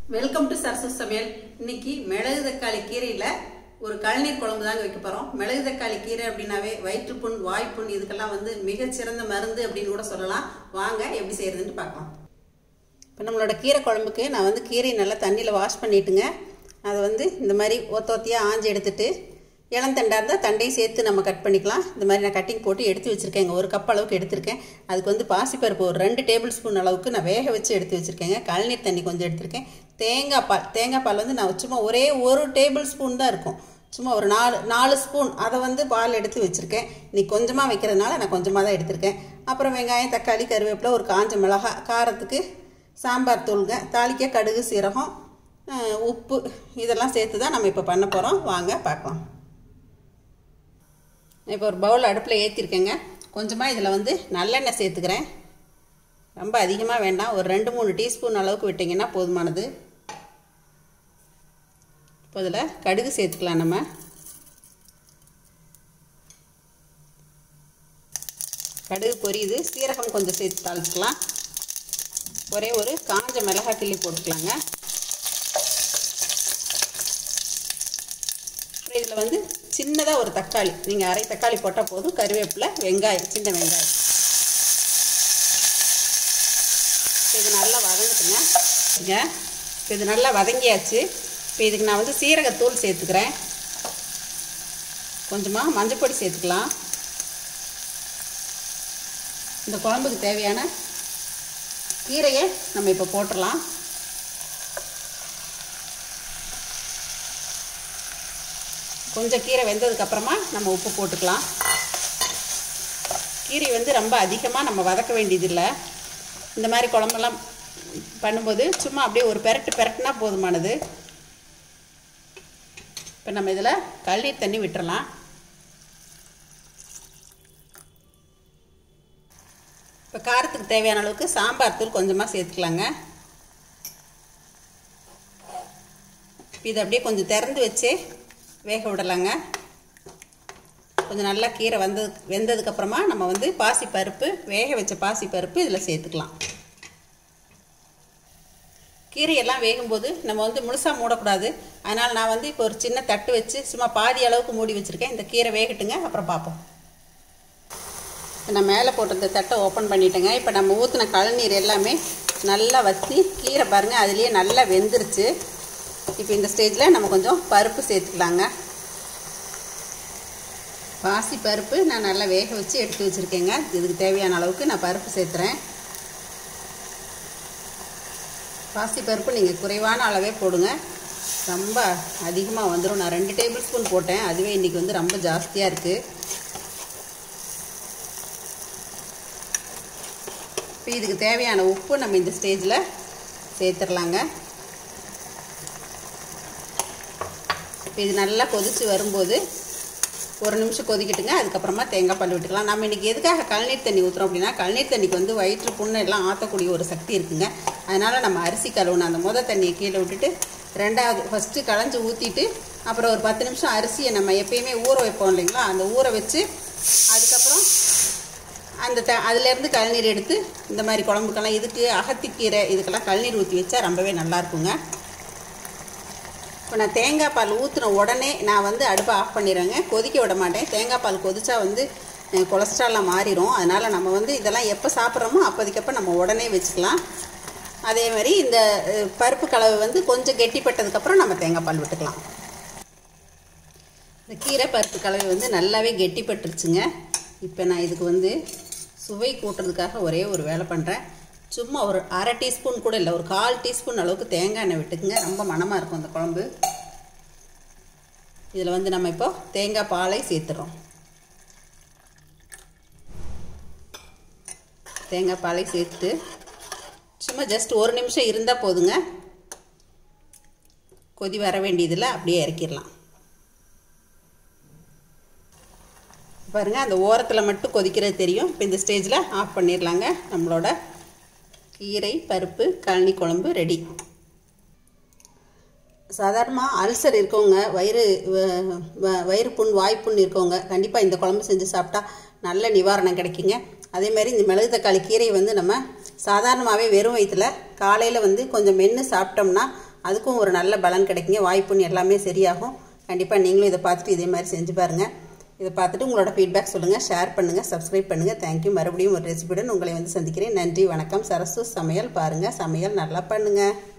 welcome to Sarasu சமையல் இன்னைக்கு மிளகு தக்காளி கீரையில ஒரு கழநீர் குழம்பு தாங்க வைக்க போறோம் மிளகு தக்காளி கீரை அப்படின்னாவே வயிற்றுப்புண் வாய்ப்புண் இதுக்கெல்லாம் வந்து மிகச்சிறந்த மருந்து அப்படின்னு கூட சொல்லலாம் வாங்க எப்படி செய்யறதுன்னு பார்க்கலாம் இப்போ நம்மளோட கீரை குழம்புக்கு நான் வந்து கீரையை நல்லா தண்ணியில் வாஷ் பண்ணிட்டுங்க அதை வந்து இந்த மாதிரி ஒத்த ஒத்தியாக ஆஞ்சு எடுத்துட்டு இளந்தண்டாக இருந்தால் தண்டையும் சேர்த்து நம்ம கட் பண்ணிக்கலாம் இந்த மாதிரி நான் கட்டிங் போட்டு எடுத்து வச்சுருக்கேங்க ஒரு கப் அளவுக்கு எடுத்திருக்கேன் அதுக்கு வந்து பாசிப்பருப்பு ஒரு ரெண்டு டேபிள் ஸ்பூன் அளவுக்கு நான் வேக வச்சு எடுத்து வச்சுருக்கேங்க கழநீர் தண்ணி கொஞ்சம் எடுத்திருக்கேன் தேங்காய் பால் தேங்காய் பால் வந்து நான் சும்மா ஒரே ஒரு டேபிள் ஸ்பூன் தான் இருக்கும் சும்மா ஒரு நாலு நாலு ஸ்பூன் அதை வந்து பால் எடுத்து வச்சுருக்கேன் இன்னைக்கு கொஞ்சமாக வைக்கிறதுனால நான் கொஞ்சமாக தான் எடுத்திருக்கேன் அப்புறம் வெங்காயம் தக்காளி கருவேப்பிலை ஒரு காஞ்ச மிளகா காரத்துக்கு சாம்பார் தூளுங்க தாளிக்க கடுகு சீரகம் அஹ், உப்பு இதெல்லாம் சேர்த்து தான் நம்ம இப்போ பண்ண போகிறோம் வாங்க பார்க்கலாம் இப்போ ஒரு பவுல் அடுப்பில் ஏற்றிருக்கேங்க கொஞ்சமாக இதில் வந்து நல்லெண்ணெய் சேர்த்துக்கிறேன் ரொம்ப அதிகமாக வேண்டாம் ஒரு ரெண்டு மூணு டீஸ்பூன் அளவுக்கு விட்டிங்கன்னா போதுமானது இப்போ இதில் கடுகு சேர்த்துக்கலாம் நம்ம கடுகு பொரியுது சீரகம் கொஞ்சம் சேர்த்து தாளிச்சுக்கலாம் ஒரே ஒரு காஞ்ச மிளகாய் கிள்ளி போட்டுக்கலாங்க அப்புறம் இதில் வந்து சின்னதாக ஒரு தக்காளி நீங்கள் அரை தக்காளி போட்டால் போதும் கருவேப்பிலை வெங்காயம் சின்ன வெங்காயம் இப்போ இது நல்லா வதங்கட்டுங்க இங்க இப்போ இது நல்லா வதங்கியாச்சு இப்போ இதுக்கு நான் வந்து சீரகத்தூள் சேர்த்துக்கிறேன் கொஞ்சமாக மஞ்சப்பொடி சேர்த்துக்கலாம் இந்த குழம்புக்கு தேவையான கீரையை நம்ம இப்போ போட்டுடலாம் கொஞ்சம் கீரை வெந்ததுக்கப்புறமா நம்ம உப்பு போட்டுக்கலாம் கீரை வந்து ரொம்ப அதிகமாக நம்ம வதக்க வேண்டியதில்லை இந்த மாதிரி குழம்பெல்லாம் பண்ணும்போது சும்மா அப்படியே ஒரு பெரட்டு பெரட்டுனா போதுமானது இப்போ நம்ம இதில் கழுநீர் தண்ணி விட்டுறலாம் இப்போ காரத்துக்கு தேவையான அளவுக்கு சாம்பார் தூள் கொஞ்சமாக சேர்த்துக்கலாங்க இப்போ இதை அப்படியே கொஞ்சம் திறந்து வச்சே வேக விடலாங்க கொஞ்சம் நல்லா கீரை வந்தது வெந்ததுக்கப்புறமா நம்ம வந்து பாசி பருப்பு வேக வச்ச பாசி பருப்பு இதில் சேர்த்துக்கலாம் கீரையெல்லாம் வேகும்போது நம்ம வந்து முழுசாக மூடக்கூடாது அதனால் நான் வந்து இப்போ ஒரு சின்ன தட்டு வச்சு சும்மா பாதி அளவுக்கு மூடி வச்சுருக்கேன் இந்த கீரை வேகட்டுங்க அப்புறம் பார்ப்போம் நான் மேலே போட்டிருந்த தட்டை ஓப்பன் பண்ணிட்டேங்க இப்போ நம்ம ஊற்றின கழநீர் எல்லாமே நல்லா வற்றி கீரை பாருங்கள் அதுலேயே நல்லா வெந்துருச்சு இப்போ இந்த ஸ்டேஜில் நம்ம கொஞ்சம் பருப்பு சேர்த்துக்கலாங்க பாசி பருப்பு நான் நல்லா வேக வச்சு எடுத்து வச்சுருக்கேங்க இதுக்கு தேவையான அளவுக்கு நான் பருப்பு சேர்த்துறேன் பாசி பருப்பு நீங்கள் குறைவான அளவே போடுங்க ரொம்ப அதிகமாக வந்துடும் நான் ரெண்டு டேபிள் ஸ்பூன் போட்டேன் அதுவே இன்றைக்கி வந்து ரொம்ப ஜாஸ்தியாக இருக்குது இப்போ இதுக்கு தேவையான உப்பு நம்ம இந்த ஸ்டேஜில் சேர்த்துடலாங்க இப்போ இது நல்லா கொதித்து வரும்போது ஒரு நிமிஷம் கொதிக்கட்டுங்க அதுக்கப்புறமா தேங்காய் பால் விட்டுக்கலாம் நம்ம இன்றைக்கி எதுக்காக கழநீர் தண்ணி ஊற்றுறோம் அப்படின்னா கழநீர் தண்ணிக்கு வந்து வயிற்று புண்ணு எல்லாம் ஆற்றக்கூடிய ஒரு சக்தி இருக்குங்க அதனால் நம்ம அரிசி கழுவுன அந்த முத தண்ணியை கீழே விட்டுட்டு ரெண்டாவது ஃபஸ்ட்டு களைஞ்சி ஊற்றிட்டு அப்புறம் ஒரு பத்து நிமிஷம் அரிசியை நம்ம எப்பயுமே ஊற வைப்போம் இல்லைங்களா அந்த ஊற வச்சு அதுக்கப்புறம் அந்த த அதுலேருந்து கழநீர் எடுத்து இந்த மாதிரி குழம்புக்கெல்லாம் இதுக்கு அகத்திக்கீரை இதுக்கெல்லாம் கழநீர் ஊற்றி வச்சா ரொம்பவே நல்லா இருக்குங்க இப்போ நான் தேங்காய் பால் ஊற்றின உடனே நான் வந்து அடுப்பை ஆஃப் பண்ணிடுறேங்க கொதிக்க விட மாட்டேன் தேங்காய் பால் கொதிச்சா வந்து அஹ், கொலஸ்ட்ரால்லாம் மாறிடும் அதனால் நம்ம வந்து இதெல்லாம் எப்போ சாப்பிட்றோமோ அப்போதைக்கப்போ நம்ம உடனே வச்சுக்கலாம் அதே மாதிரி இந்த அஹ், பருப்பு கலவை வந்து கொஞ்சம் கெட்டிப்பட்டதுக்கப்புறம் நம்ம தேங்காய் பால் விட்டுக்கலாம் இந்த கீரை பருப்பு கலவை வந்து நல்லாவே கெட்டிப்பட்டுருச்சுங்க இப்போ நான் இதுக்கு வந்து சுவை கூட்டுறதுக்காக ஒரே ஒரு வேலை பண்ணுறேன் சும்மா ஒரு அரை டீஸ்பூன் கூட இல்லை ஒரு கால் டீஸ்பூன் அளவுக்கு தேங்காய் எண்ணெய் விட்டுக்குங்க ரொம்ப மணமாக இருக்கும் அந்த குழம்பு இதில் வந்து நம்ம இப்போ தேங்காய் பாலை சேர்த்துறோம் தேங்காய் பாலை சேர்த்துட்டு சும்மா ஜஸ்ட் ஒரு நிமிஷம் இருந்தால் போதுங்க கொதி வர வேண்டியதில் அப்படியே இறக்கிடலாம் பாருங்கள் அந்த ஓரத்தில் மட்டும் கொதிக்கிறது தெரியும் இப்போ இந்த ஸ்டேஜில் ஆஃப் பண்ணிடலாங்க நம்மளோட கீரை பருப்பு கழனி குழம்பு ரெடி சாதாரணமாக அல்சர் இருக்கவங்க வயிறு வ- வ- வயிறு புண் வாய்ப்புண் இருக்கவங்க கண்டிப்பாக இந்த குழம்பு செஞ்சு சாப்பிட்டா நல்ல நிவாரணம் கிடைக்குங்க அதே மாதிரி இந்த மிளகு தக்காளி கீரையை வந்து நம்ம சாதாரணமாகவே வெறும் வயிற்றுல காலையில் வந்து கொஞ்சம் மென்று சாப்பிட்டோம்னா அதுக்கும் ஒரு நல்ல பலன் கிடைக்குங்க வாய்ப்புன்னு எல்லாமே சரியாகும் கண்டிப்பாக நீங்களும் இதை பார்த்துட்டு இதே மாதிரி செஞ்சு பாருங்கள் இதை பார்த்துட்டு உங்களோட ஃபீட்பேக் சொல்லுங்கள் ஷேர் பண்ணுங்கள் சப்ஸ்கிரைப் பண்ணுங்கள் தேங்க்யூ மறுபடியும் ஒரு ரெசிபியுடன் உங்களை வந்து சந்திக்கிறேன் நன்றி வணக்கம் சரசு சமையல் பாருங்கள் சமையல் நல்லா பண்ணுங்கள்